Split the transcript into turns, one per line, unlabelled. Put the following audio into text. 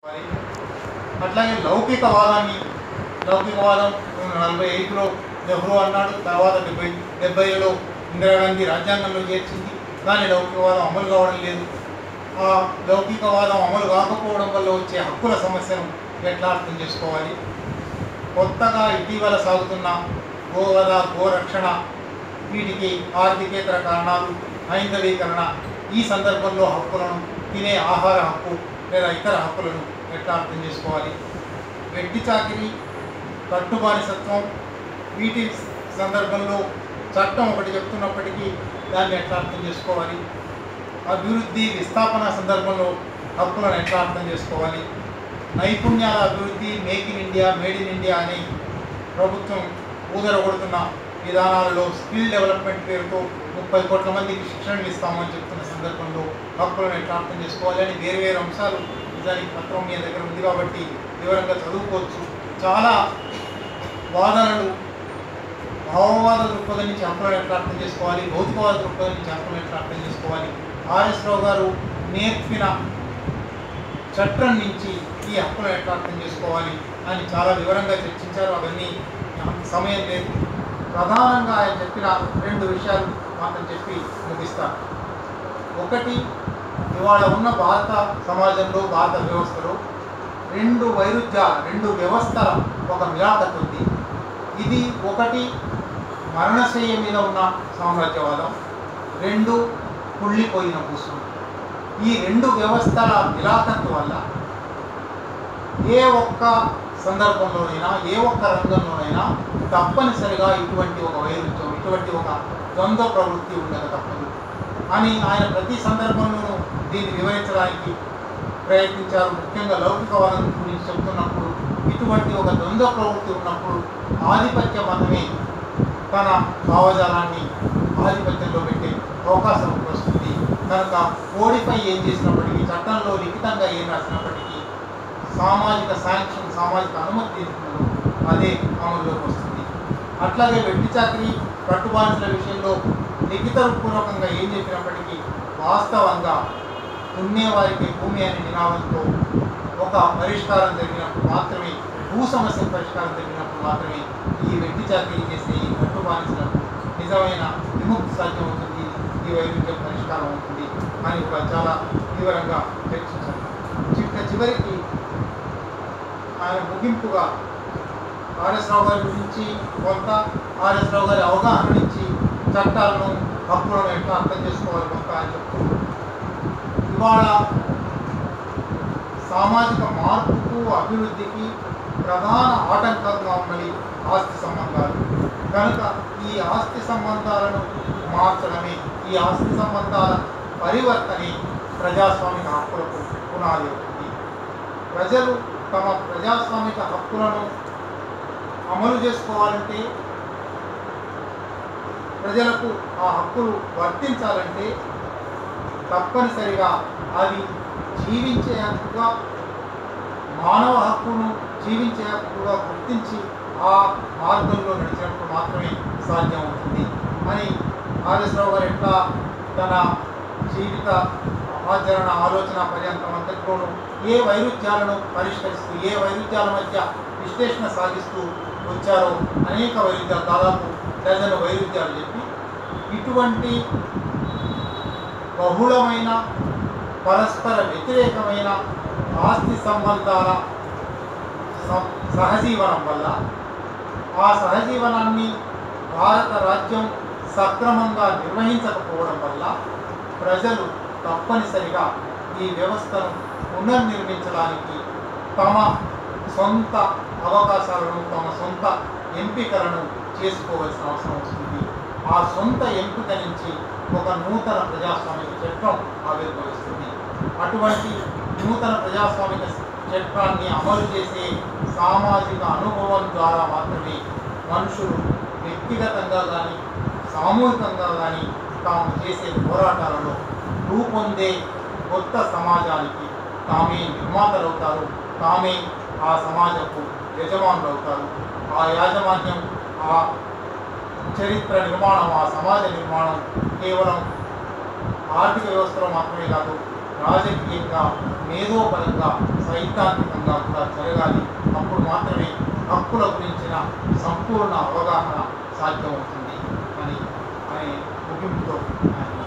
అట్లాగే లౌకికవాదాన్ని లౌకికవాదం నలభై ఐదులో నెహ్రూ అన్నాడు తర్వాత డెబ్బై డెబ్బైలో ఇందిరాగాంధీ రాజ్యాంగంలో చేర్చింది కానీ లౌకికవాదం అమలు కావడం లేదు ఆ లౌకికవాదం అమలు కాకపోవడం వల్ల వచ్చే హక్కుల సమస్యను ఎట్లా అర్థం చేసుకోవాలి కొత్తగా ఇటీవల సాగుతున్న గోవధ గోరక్షణ వీటికి ఆర్థికేతర కారణాలు హైందవీకరణ ఈ సందర్భంలో హక్కులను తినే ఆహార హక్కు లేదా ఇతర హక్కులను ఎట్లా అర్థం చేసుకోవాలి వెట్టి చాకిరి కట్టుబానిసత్వం వీటి సందర్భంలో చట్టం ఒకటి చెప్తున్నప్పటికీ దాన్ని ఎట్లా అర్థం చేసుకోవాలి అభివృద్ధి విస్థాపన సందర్భంలో హక్కులను ఎట్లా అర్థం చేసుకోవాలి నైపుణ్యాల అభివృద్ధి make in India made in India అని ప్రభుత్వం ఊదరగొడుతున్న విధానాలలో స్కిల్ డెవలప్మెంట్ పేరుతో ముప్పై కోట్ల మందికి శిక్షణలు ఇస్తామని చెప్తున్న సందర్భంలో హక్కులను ఎట్లా అర్థం చేసుకోవాలి అని వేరు వేరు అంశాలు నిజానికి పత్రం మీ దగ్గర ఉంది కాబట్టి వివరంగా చదువుకోవచ్చు చాలా వాదనలు భావవాద దృక్పథం నుంచి హక్కులను ఎట్లా అర్థం చేసుకోవాలి భౌతికవాద దృక్పథం నుంచి హక్కులను ఎట్లా అర్థం చేసుకోవాలి ఆర్ఎస్ రావు గారు నేర్పిన చట్టం నుంచి ఈ హక్కులను ఎట్లా అర్థం చేసుకోవాలి అని చాలా వివరంగా చర్చించారు అవన్నీ నాకు సమయం లేదు ప్రధానంగా ఆయన చెప్పిన రెండు విషయాలు మాత్రం చెప్పి ముగిస్తాను ఒకటి ఇవాళ ఉన్న భారత సమాజంలో భారత వ్యవస్థలో రెండు వైరుధ్యాల రెండు వ్యవస్థల ఒక మిలాఖత్ ఉంది ఇది ఒకటి మరణశయ్య మీద ఉన్న సామ్రాజ్యవాదం రెండు కుళ్ళిపోయిన భూస్వం ఈ రెండు వ్యవస్థల మిలాఖత్ వల్ల ఏ ఒక్క సందర్భంలోనైనా ఏ ఒక్క రంగంలోనైనా తప్పనిసరిగా ఇటువంటి ఒక వైరుధ్యం ఇటువంటి ఒక ద్వంద్వ ప్రవృత్తి ఉండక తప్పదు అని ఆయన ప్రతి సందర్భంలోనూ దీన్ని వివరించడానికి ప్రయత్నించారు ముఖ్యంగా లౌకికవాదం గురించి చెప్తున్నప్పుడు ఇటువంటి ఒక ద్వంద్వ ప్రవృత్తి ఉన్నప్పుడు ఆధిపత్య మతమే తన భావజాలాన్ని ఆధిపత్యంలో పెట్టే అవకాశం వస్తుంది కనుక కోడిపై ఏం చేసినప్పటికీ చట్టంలో లిఖితంగా ఏం రాసినప్పటికీ సామాజిక శాంక్షన్ సామాజిక అనుమతి తీసుకున్నదో అదే అమల్లోకి వస్తుంది అట్లాగే వెట్టి చాకరీ కట్టుబానిసల విషయంలో లిఖితపూర్వకంగా ఏం చెప్పినప్పటికీ వాస్తవంగా దున్నేవారికి భూమి అనే నినాదంతో ఒక పరిష్కారం జరిగినప్పుడు మాత్రమే భూ సమస్య పరిష్కారం జరిగినప్పుడు మాత్రమే ఈ వెట్టి చాకరీ చేసే ఈ కట్టుబానిసలకు నిజమైన విముక్తి సాధ్యం అవుతుంది ఈ వైరుధ్యం పరిష్కారం అవుతుంది అని ఒక చాలా వివరంగా చర్చించారు చిట్ట చివరికి ఆయన ముగింపుగా ఆర్ఎస్ రావు గారి గురించి కొంత ఆర్ఎస్ రావు గారి అవగాహన నుంచి చట్టాలను హక్కులను ఎట్లా అర్థం చేసుకోవాలి కొంత ఆయన చెప్తూ ఇవాళ సామాజిక మార్పుకు అభివృద్ధికి ప్రధాన ఆటంకంగా ఉన్నది ఆస్తి సంబంధాలు కనుక ఈ ఆస్తి సంబంధాలను మార్చడమే ఈ ఆస్తి సంబంధాల పరివర్తనే ప్రజాస్వామిక హక్కులకు పునాది అవుతుంది ప్రజలు తమ ప్రజాస్వామిక హక్కులను అమలు చేసుకోవాలంటే ప్రజలకు ఆ హక్కులు వర్తించాలంటే తప్పనిసరిగా అవి జీవించే హక్కుగా మానవ హక్కును జీవించే హక్కుగా గుర్తించి ఆ మార్గంలో నడిచినప్పుడు మాత్రమే సాధ్యం అవుతుంది అని ఆర్ఎస్ రావు గారు ఎట్లా తన జీవిత ఆచరణ ఆలోచన పర్యంతం అంతట్లోనూ ఏ వైరుధ్యాలను పరిష్కరిస్తూ ఏ వైరుధ్యాల మధ్య విశ్లేషణ సాగిస్తూ వచ్చారో అనేక వైరుధ్యాలు దాదాపు డజన్ వైరుధ్యాలు చెప్పి ఇటువంటి బహుళమైన పరస్పర వ్యతిరేకమైన ఆస్తి సంబంధాల స- సహజీవనం వల్ల ఆ సహజీవనాన్ని భారత రాజ్యం సక్రమంగా నిర్వహించకపోవడం వల్ల ప్రజలు తప్పనిసరిగా ఈ వ్యవస్థను పునర్నిర్మించడానికి తమ సొంత అవకాశాలను తమ సొంత ఎంపికలను చేసుకోవాల్సిన అవసరం వస్తుంది ఆ సొంత ఎంపిక నుంచి ఒక నూతన ప్రజాస్వామిక చట్టం ఆవిర్భవిస్తుంది అటువంటి నూతన ప్రజాస్వామిక చట్టాన్ని అమలు చేసే సామాజిక అనుభవం ద్వారా మాత్రమే మనుషులు వ్యక్తిగతంగా కానీ సామూహికంగా కానీ తాము చేసే పోరాటాలలో రూపొందే కొత్త సమాజానికి తామే నిర్మాతలవుతారు తామే ఆ సమాజపు యజమానులు అవుతారు ఆ యాజమాన్యం ఆ చరిత్ర నిర్మాణం ఆ సమాజ నిర్మాణం కేవలం ఆర్థిక వ్యవస్థలో మాత్రమే కాదు రాజకీయంగా మేధోపరంగా సైద్ధాంతికంగా కూడా జరగాలి అప్పుడు మాత్రమే హక్కుల గురించిన సంపూర్ణ అవగాహన సాధ్యమవుతుంది అని అనే ముగింపుతో ఆయన